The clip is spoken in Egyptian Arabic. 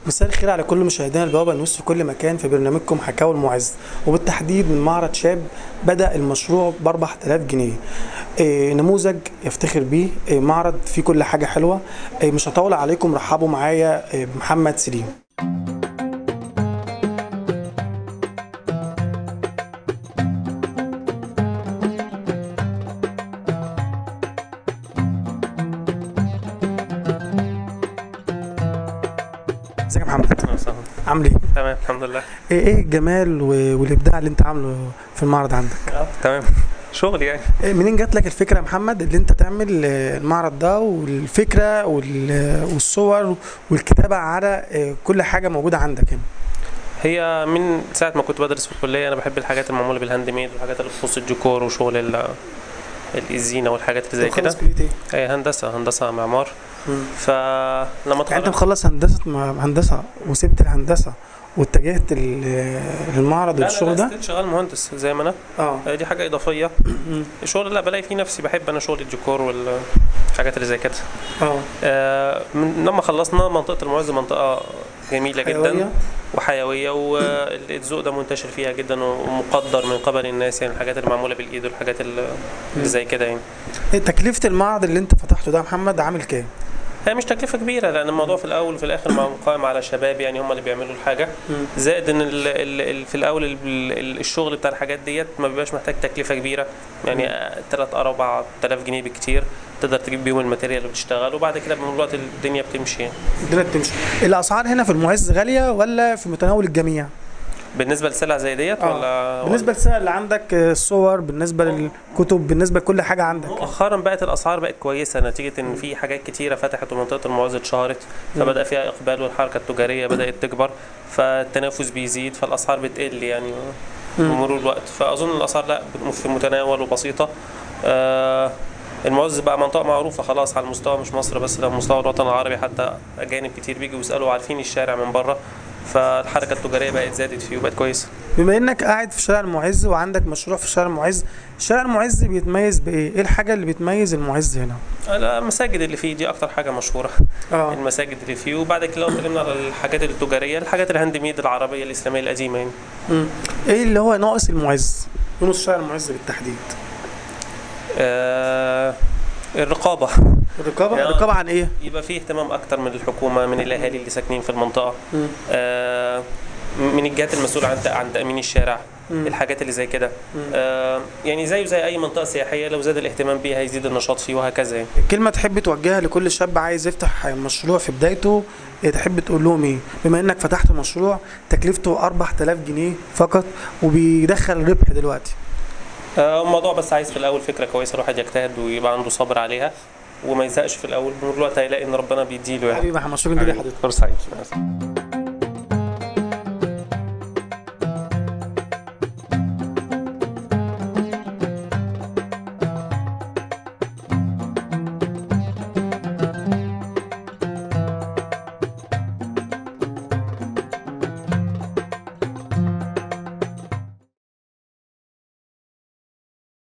مساء الخير على كل مشاهدينا البوابة نيوز في كل مكان في برنامجكم حكاوي المعز وبالتحديد من معرض شاب بدأ المشروع ب 4000 جنيه إيه نموذج يفتخر بيه إيه معرض فيه كل حاجة حلوة إيه مش هطول عليكم رحبوا معايا إيه محمد سليم ازيك يا محمد وسهلا. عامل ايه؟ تمام الحمد لله ايه ايه الجمال و- والابداع اللي انت عامله في المعرض عندك؟ اه تمام شغل يعني إيه منين جات لك الفكره يا محمد اللي انت تعمل آه، المعرض ده والفكره وال- والصور والكتابه على آه، كل حاجه موجوده عندك هنا هي من ساعة ما كنت بدرس في الكلية أنا بحب الحاجات المعمولة بالهاند ميد والحاجات اللي بخصوص الديكور وشغل ال- الزينة والحاجات اللي زي طب كده خلص كليه ايه؟ هي هندسة هندسة معمار مم. فلما يعني انت اتخرجت مخلص هندسه مع- هندسه وسبت الهندسه واتجهت ال- للمعرض لا لا والشغل لا ده؟ ستيل شغال مهندس زي ما أنا اه آه، دي حاجة إضافية مم. الشغل لا بلاقي فيه نفسي بحب أنا شغل الديكور والحاجات اللي زي كده اه آه، من لما خلصنا منطقة المعز منطقة جميلة حيوية. جدا وحيوية والذوق ده منتشر فيها جدا ومقدر من قبل الناس يعني الحاجات اللي معمولة بالإيد والحاجات اللي اللي زي كده يعني إيه تكلفه المعرض اللي انت فتحته ده يا محمد عامل كام؟ هي مش تكلفة كبيرة لأن الموضوع في الأول وفي الآخر مع- قائم على شباب يعني هم اللي بيعملوا الحاجة مم. زائد إن ال ال ال في الأول ال ال الشغل بتاع الحاجات ديت ما بيبقاش محتاج تكلفة كبيرة يعني 3 4 آلاف جنيه بالكتير تقدر تجيب بيهم الماتيريال وتشتغل وبعد كده من الوقت الدنيا بتمشي يعني. الدنيا بتمشي الاسعار هنا في المعز غاليه ولا في متناول الجميع؟ بالنسبة لسلع زي ديت آه. ولا بالنسبه للسعر اللي عندك آه، الصور بالنسبه للكتب بالنسبه لكل حاجه عندك مؤخرا بقت الاسعار بقت كويسه نتيجه ان في حاجات كتيره فتحت ومنطقه المعز اتشهرت فبدا فيها اقبال والحركه التجاريه بدات تكبر فالتنافس بيزيد فالاسعار بتقل يعني بمرور الوقت فاظن الاسعار لا في المتناول وبسيطه آه المعز بقى منطقه معروفه خلاص على المستوى مش مصر بس ده مستوى الوطن العربي حتى اجانب كتير بيجوا يسالوا عارفين الشارع من بره فالحركه التجاريه بقت زادت فيه وبقت كويسه بما انك قاعد في شارع المعز وعندك مشروع في شارع المعز شارع المعز بيتميز بايه ايه الحاجه اللي بتميز المعز هنا المساجد اللي فيه دي اكتر حاجه مشهوره اه المساجد اللي فيه وبعد كده لو اتكلمنا على الحاجات التجاريه الحاجات الهاند ميد العربيه الاسلاميه القديمه يعني مم. ايه اللي هو ناقص المعز ناقص شارع المعز بالتحديد آه الرقابه الرقابه يا- الرقابه عن ايه يبقى فيه اهتمام اكتر من الحكومه من الاهالي اللي ساكنين في المنطقه مم. آه من الجهات المسؤوله عن عن تامين الشارع مم. الحاجات اللي زي كده مم. آه يعني زيه زي اي منطقه سياحيه لو زاد الاهتمام بيها هيزيد النشاط فيه وهكذا يعني كلمه تحب توجهها لكل شاب عايز يفتح مشروع في بدايته إيه تحب تقول لهم ايه بما انك فتحت مشروع تكلفته 4000 جنيه فقط وبيدخل ربح دلوقتي آه الموضوع بس عايز في الاول فكره كويسه الواحد يجتهد ويبقى عنده صبر عليها وما يزهقش في الاول بمرور الوقت هيلاقي ان ربنا بيديله يعني حبيبي محمد شكرا جدا لحضرتك فرصه سعيد